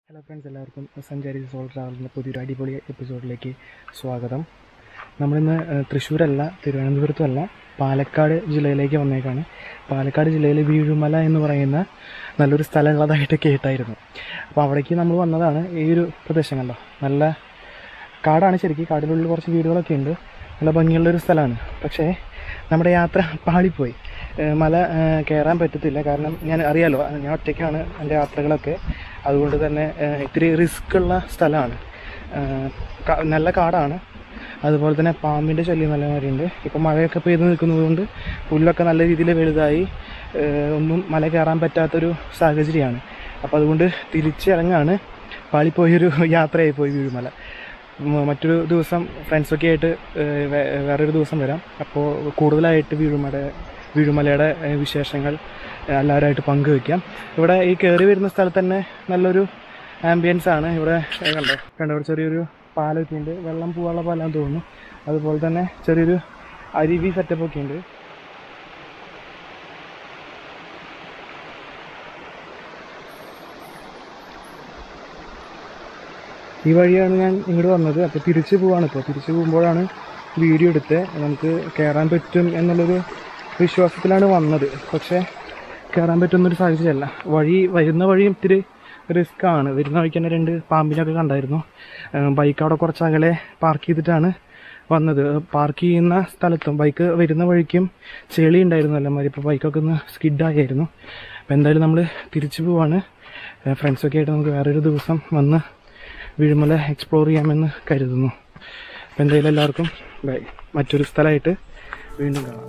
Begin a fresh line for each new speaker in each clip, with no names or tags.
hello friends എല്ലാവർക്കും സഞ്ചാരി soul ട്രാവലിൻ്റെ പുതിയൊരു അടിപൊളി എപ്പിസോഡിലേക്ക് സ്വാഗതം നമ്മളിന്ന് ഏഹ്, തൃശ്ശൂരല്ല തിരുവനന്തപുരത്തുമല്ല പാലക്കാട് ജില്ലയിലേക്ക് വന്നേക്കാണ് പാലക്കാട് ജില്ലയിലെ വീഴുമല എന്ന് പറയുന്ന നല്ലൊരു സ്ഥലം ഉള്ളതായിട്ട് കേട്ടായിരുന്നു അപ്പോൾ അവിടേക്ക് നമ്മൾ വന്നതാണ് ഈ ഒരു പ്രദേശം കണ്ടോ നല്ല കാടാണ് ശരിക്കും കാടിനുള്ളിൽ കുറച്ച് വീടുകളൊക്കെ ഉണ്ട് നല്ല ഭംഗിയുള്ളൊരു സ്ഥലമാണ് പക്ഷേ നമ്മുടെ യാത്ര പാളിപ്പോയി ഏഹ് മല ഏഹ് കയറാൻ പറ്റത്തില്ല കാരണം ഞാൻ അറിയാലോ ഞാൻ ഒറ്റയ്ക്കാണ് എൻ്റെ യാത്രകളൊക്കെ അതുകൊണ്ട് തന്നെ ഏഹ് ഇത്തിരി റിസ്ക് ഉള്ള സ്ഥലമാണ് ഏഹ് ക- നല്ല കാടാണ് അതുപോലെ തന്നെ പാമ്പിൻ്റെ ശല്യം നല്ല മാതിരിയുണ്ട് ഇപ്പോൾ മഴയൊക്കെ പെയ്ത് നിൽക്കുന്നതുകൊണ്ട് പുല്ലൊക്കെ നല്ല രീതിയിൽ വലുതായി ഏഹ് ഒന്നും മല കയറാൻ പറ്റാത്തൊരു സാഹചര്യമാണ് അപ്പോൾ അതുകൊണ്ട് തിരിച്ചിറങ്ങാണ് പാളിപ്പോയൊരു യാത്രയായി പോയി വീഴുമല ഉം, മറ്റൊരു ദിവസം ഫ്രണ്ട്സൊക്കെ ആയിട്ട് ഏഹ് വേ- വേറൊരു ദിവസം വരാം അപ്പോൾ കൂടുതലായിട്ട് വീഴുമല വീഴുമലയുടെ ഏഹ് വിശേഷങ്ങൾ ഏഹ് എല്ലാവരുമായിട്ട് പങ്കുവയ്ക്കാം ഇവിടെ ഈ കയറി വരുന്ന സ്ഥലത്ത് തന്നെ നല്ലൊരു ആംബിയൻസ് ആണ് ഇവിടെ ഏഹ് കണ്ടോ കണ്ടോ ഇവിടെ ചെറിയൊരു പാലൊക്കെ ഉണ്ട് വെള്ളം പോകാനുള്ള പാലാന്ന് തോന്നുന്നു അതുപോലെ തന്നെ ചെറിയൊരു അരുവി സെറ്റപ്പ് ഒക്കെ ഉണ്ട് ഈ വഴിയാണ് ഞാൻ ഇങ്ങോട്ട് വന്നത് അപ്പോൾ തിരിച്ചു പോവാണ് ഇപ്പോൾ തിരിച്ചു പോകുമ്പോഴാണ് വീഡിയോ എടുത്ത് നമുക്ക് കയറാൻ പറ്റും എന്നുള്ളൊരു വിശ്വാസത്തിലാണ് വന്നത് പക്ഷേ കയറാൻ പറ്റുന്നൊരു സാഹചര്യമല്ല വഴി വരുന്ന വഴിയും ഇത്തിരി റിസ്ക് ആണ് വരുന്ന വഴിക്ക് തന്നെ രണ്ട് പാമ്പിനൊക്കെ കണ്ടായിരുന്നു ബൈക്ക് അവിടെ കുറച്ച് അകലെ പാർക്ക് ചെയ്തിട്ടാണ് വന്നത് പാർക്ക് ചെയ്യുന്ന സ്ഥലത്തും ബൈക്ക് വരുന്ന വഴിക്കും ചെളി ഉണ്ടായിരുന്നു അല്ല മാതിരി ഇപ്പോൾ ബൈക്കൊക്കെ ഒന്ന് സ്കിഡായിരുന്നു അപ്പോൾ എന്തായാലും നമ്മൾ തിരിച്ചു പോവാണ് ഫ്രണ്ട്സൊക്കെ ആയിട്ട് നമുക്ക് വേറൊരു ദിവസം വന്ന് വീഴുമല എക്സ്പ്ലോർ ചെയ്യാമെന്ന് കരുതുന്നു അപ്പോൾ എന്തായാലും എല്ലാവർക്കും ബൈ മറ്റൊരു സ്ഥലമായിട്ട് വീണ്ടും കാണാം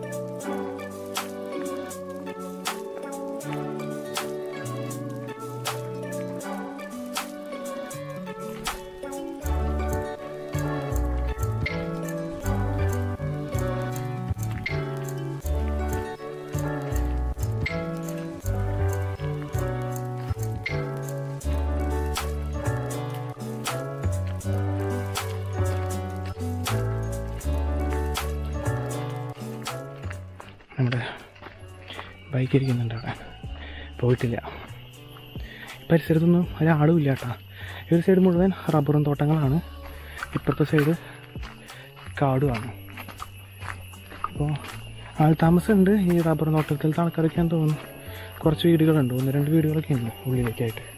നമ്മുടെ ബൈക്ക് ഇരിക്കുന്നുണ്ട് അവിടെ പോയിട്ടില്ല പരിസരത്തൊന്നും ഒരാളും ഇല്ല കേട്ടോ ഈ ഒരു സൈഡ് മുഴുവൻ റബ്ബറും തോട്ടങ്ങളാണ് ഇപ്പുറത്തെ സൈഡ് കാടുമാണ് അപ്പോൾ ആൾ താമസമുണ്ട് ഈ റബ്ബർ തോട്ടത്തിലത്തെ ആൾക്കാരൊക്കെയാണെന്ന് തോന്നുന്നു കുറച്ച് വീടുകളുണ്ട് ഒന്ന് രണ്ട് വീടുകളൊക്കെ ഉണ്ട് ഉള്ളിലേക്കായിട്ട്